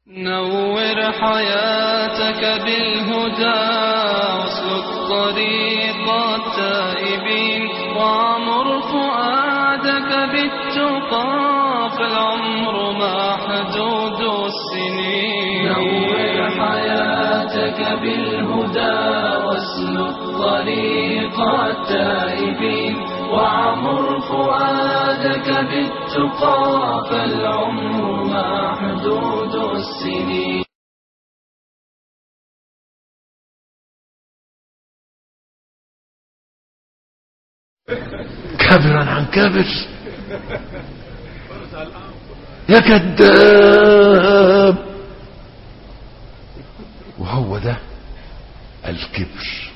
نور حياتك بالهدى واسلك طريق التائبين وعمر فؤادك بالتقى فالعمر محدود السنين نور حياتك بالهدى واسلك طريق التائبين وعمر فؤادك بالتقى فالعمر محدود السنين كابرا عن كابر يا كذاب وهو ده الكبر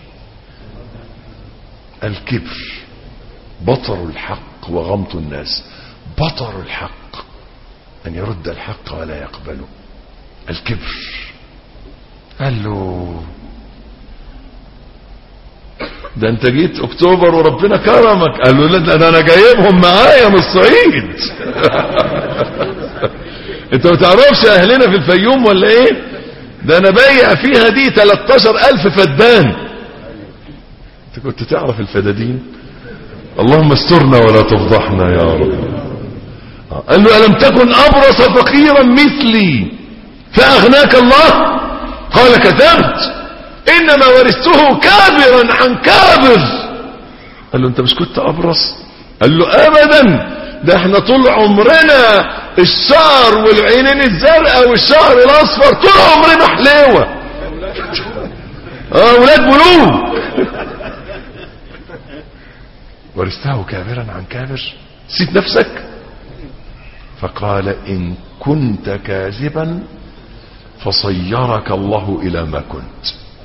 الكبر بطر الحق وغمط الناس بطر الحق أن يرد الحق ولا يقبله الكبر قال له ده انت جيت اكتوبر وربنا كرمك قال له لا ده انا جايبهم معايا من الصعيد انت ما تعرفش اهلنا في الفيوم ولا ايه ده انا بايع فيها دي 13000 فدان انت كنت تعرف الفدادين اللهم استرنا ولا تفضحنا يا رب قال له ألم تكن أبرص فقيرا مثلي فأغناك الله قال كذبت إنما ورثته كابرا عن كابر قال له أنت مش كنت أبرص قال له أبدا ده احنا طول عمرنا الشعر والعينين الزرقاء والشعر الأصفر طول عمرنا حليوة اه ولاد بلوغ ورثته كابرا عن كابر نسيت نفسك فقال إن كنت كاذبا فصيرك الله إلى ما كنت